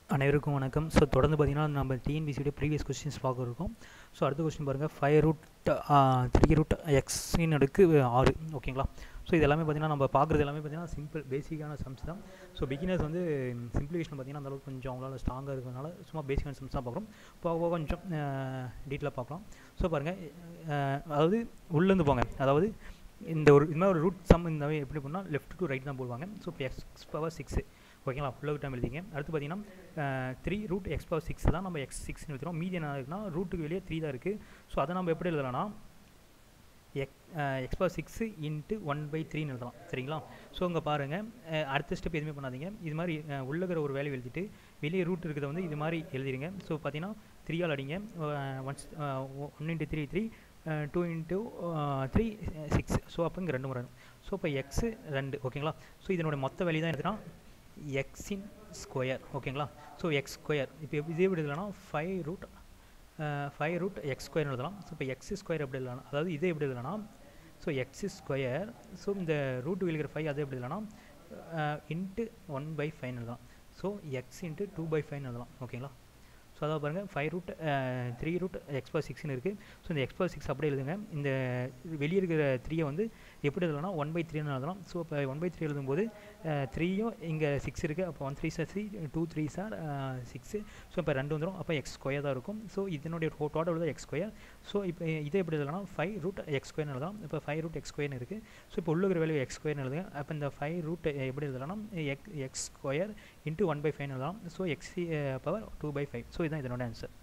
அனைவருக்கும் வணக்கம் ஸோ தொடர்ந்து பார்த்தீங்கன்னா நம்ம டிஎன்பிசியோட ப்ரீவியஸ் கொஸ்டின்ஸ் பார்க்க இருக்கோம் ஸோ அடுத்த கொஸ்டின் பாருங்கள் ஃபைவ் ரூட் த்ரீ ரூட் எக்ஸின் அடுக்கு ஆறு ஓகேங்களா ஸோ இது எல்லாமே பார்த்தீங்கன்னா நம்ம பார்க்குறது எல்லாமே பார்த்தீங்கன்னா சிம்பிள் பேசிக்கான சம்ஸ் தான் ஸோ பிகினர்ஸ் வந்து சிம்பிளிஃபிகேஷன் பார்த்தீங்கன்னா அந்தளவுக்கு கொஞ்சம் அவங்களால ஸ்ட்ராங்காக இருக்கிறதுனால சும்மா பேசிக்கான சம்ஸ் தான் பார்க்குறோம் போக போக கொஞ்சம் டீட்டெயிலாக பார்க்கலாம் ஸோ பாருங்கள் அதாவது உள்ளேருந்து போங்க அதாவது இந்த ஒரு இது மாதிரி ஒரு ரூட் சம் இந்த மாதிரி எப்படி பண்ணால் லெஃப்ட் டு ரைட் தான் போடுவாங்க ஸோ இப்போ எக்ஸ் பவர் சிக்ஸு ஓகேங்களா ஃபுல்லாக டைம் எழுதிங்க அடுத்து பார்த்தீங்கன்னா three root x power six தான் நம்ம எக்ஸ் சிக்ஸ்னு எழுதுறோம் மீதி என்ன இருக்குன்னா ரூட்டுக்கு வெளியே த்ரீ தான் இருக்குது ஸோ அதை நம்ம எப்படி எழுதலாம்னா x x power six into one by த்ரீன்னு எழுதலாம் சரிங்களா ஸோ இங்கே பாருங்கள் அடுத்த ஸ்டெப் எதுவுமே பண்ணாதீங்க இது மாதிரி உள்ளகிற ஒரு வேல்யூ எழுதிட்டு வெளியே ரூட் இருக்கிறத வந்து இது மாதிரி எழுதிடுங்க ஸோ பார்த்தீங்கன்னா த்ரீயால் அடிங்க once one into three three two into three six so அப்போ இங்கே ரெண்டு முறை ஸோ இப்போ எக்ஸு ரெண்டு ஓகேங்களா ஸோ இதனோட மொத்த வேல்யூ தான் எடுத்துனா எக்ஸின் ஸ்கொயர் ஓகேங்களா ஸோ எக்ஸ் ஸ்கொயர் இப்போ இதே எப்படி எழுதலாம்னா five root five root x square எழுதலாம் ஸோ இப்போ எக்ஸ் ஸ்கொயர் எப்படி எழுதலாம் அதாவது இதே எப்படி எழுதலாம்னா ஸோ எக்ஸ் ஸ்கொயர் ஸோ இந்த ரூட் விழுகிற ஃபைவ் அதை எப்படி எழுதலாம் இன்ட்டு ஒன் பை ஃபைவ் எழுதலாம் so x into two by five எழுதலாம் ஓகேங்களா ஸோ அதாவது பாருங்கள் ஃபைவ் ரூட் த்ரீ ரூட் எக்ஸ்பா சிக்ஸ்னு இருக்குது ஸோ இந்த எக்ஸ்பா சிக்ஸ் அப்படியே எழுதுங்க இந்த வெளியே இருக்கிற த்ரீயை வந்து எப்படி எழுதலாம்னா ஒன் பை த்ரீன்னு எழுதலாம் ஸோ இப்போ ஒன் பை த்ரீ எழுதும்போது த்ரீயும் இங்கே சிக்ஸ் இருக்குது அப்போ ஒன் த்ரீ சார் த்ரீ டூ த்ரீ சார் சிக்ஸு ஸோ இப்போ ரெண்டு வந்துடும் அப்போ எக்ஸ் ஸ்கொயர் தான் இருக்கும் ஸோ இதனுடைய டோட்டல் தான் எக்ஸ் ஸ்கொயர் ஸோ இப்போ இதை எப்படி எழுதலாம் ஃபைவ் ரூட் எக்ஸ் ஸ்கொயர்னு எழுதலாம் இப்போ ஃபைவ் ரூட் எக்ஸ் ஸ்கொயர்னு இருக்குது ஸோ இப்போ உள்ளுக்கிற வேல்யூ எக்ஸ் ஸ்கொயர்னு எழுதுங்க அப்போ இந்த ஃபைவ் ரூட் எப்படி எழுதலாம் x x square into one by five எழுதலாம் so x power two by five so இதுதான் இதனோட ஆன்சர்